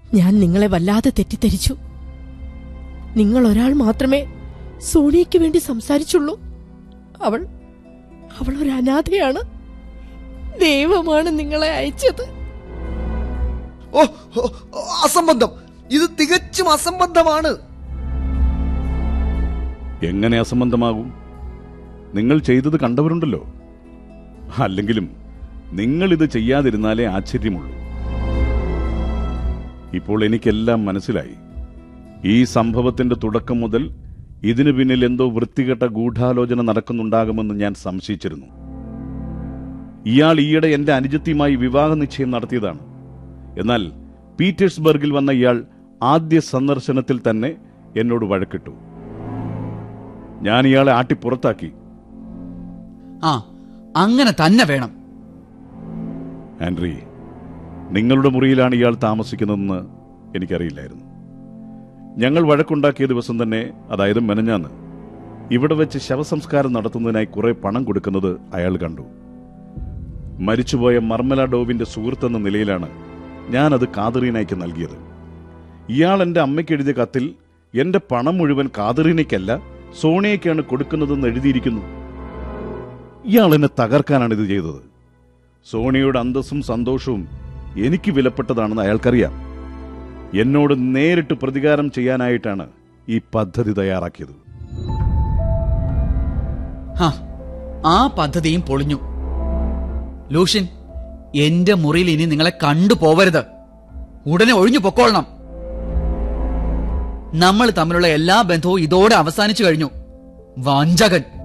ഞാൻ നിങ്ങളെ വല്ലാതെ തെറ്റിദ്ധരിച്ചു നിങ്ങൾ ഒരാൾ മാത്രമേ സോണിയയ്ക്ക് വേണ്ടി സംസാരിച്ചുള്ളൂ അവൾ അവൾ ഒരു അനാഥയാണ് ദൈവമാണ് നിങ്ങളെ അയച്ചത് ഓ ഓ, ഓ, അസംബന്ധം ഇത് തികച്ചും അസംബന്ധമാണ് എങ്ങനെ അസംബന്ധമാകും നിങ്ങൾ ചെയ്തത് കണ്ടവരുണ്ടല്ലോ അല്ലെങ്കിലും നിങ്ങൾ ഇത് ചെയ്യാതിരുന്നാലേ ആശ്ചര്യമുള്ളൂ ഇപ്പോൾ എനിക്കെല്ലാം മനസ്സിലായി ഈ സംഭവത്തിന്റെ തുടക്കം മുതൽ ഇതിനു പിന്നിൽ എന്തോ വൃത്തികെട്ട ഗൂഢാലോചന നടക്കുന്നുണ്ടാകുമെന്ന് ഞാൻ സംശയിച്ചിരുന്നു ഇയാൾ ഈയിടെ എന്റെ അനുജത്തിയുമായി വിവാഹ നിശ്ചയം നടത്തിയതാണ് എന്നാൽ പീറ്റേഴ്സ്ബർഗിൽ വന്ന ഇയാൾ ആദ്യ സന്ദർശനത്തിൽ തന്നെ എന്നോട് വഴക്കിട്ടു ഞാൻ ഇയാളെ ആട്ടി പുറത്താക്കി ആ അങ്ങനെ തന്നെ വേണം ആൻഡ്രി നിങ്ങളുടെ മുറിയിലാണ് ഇയാൾ താമസിക്കുന്നതെന്ന് എനിക്കറിയില്ലായിരുന്നു ഞങ്ങൾ വഴക്കുണ്ടാക്കിയ ദിവസം തന്നെ അതായത് മെനഞ്ഞാന്ന് ഇവിടെ വെച്ച് ശവസംസ്കാരം നടത്തുന്നതിനായി കുറെ പണം കൊടുക്കുന്നത് അയാൾ കണ്ടു മരിച്ചുപോയ മർമല ഡോവിന്റെ സുഹൃത്തെന്ന നിലയിലാണ് ഞാനത് കാതറീനയ്ക്ക് നൽകിയത് ഇയാൾ എന്റെ അമ്മയ്ക്ക് എഴുതിയ കത്തിൽ എന്റെ പണം മുഴുവൻ കാതറീനയ്ക്കല്ല സോണിയയ്ക്കാണ് കൊടുക്കുന്നതെന്ന് എഴുതിയിരിക്കുന്നു ഇയാൾ എന്നെ തകർക്കാനാണ് ഇത് ചെയ്തത് സോണിയയുടെ അന്തസ്സും സന്തോഷവും എനിക്ക് വിലപ്പെട്ടതാണെന്ന് അയാൾക്കറിയാം എന്നോട് നേരിട്ട് പ്രതികാരം ചെയ്യാനായിട്ടാണ് ഈ പദ്ധതി തയ്യാറാക്കിയത് ഹാ ആ പദ്ധതിയും പൊളിഞ്ഞു ലൂഷ്യൻ എന്റെ മുറിയിൽ ഇനി നിങ്ങളെ കണ്ടു പോവരുത് ഉടനെ ഒഴിഞ്ഞു പൊക്കോളണം നമ്മൾ തമ്മിലുള്ള എല്ലാ ബന്ധവും ഇതോടെ അവസാനിച്ചു കഴിഞ്ഞു വഞ്ചകൻ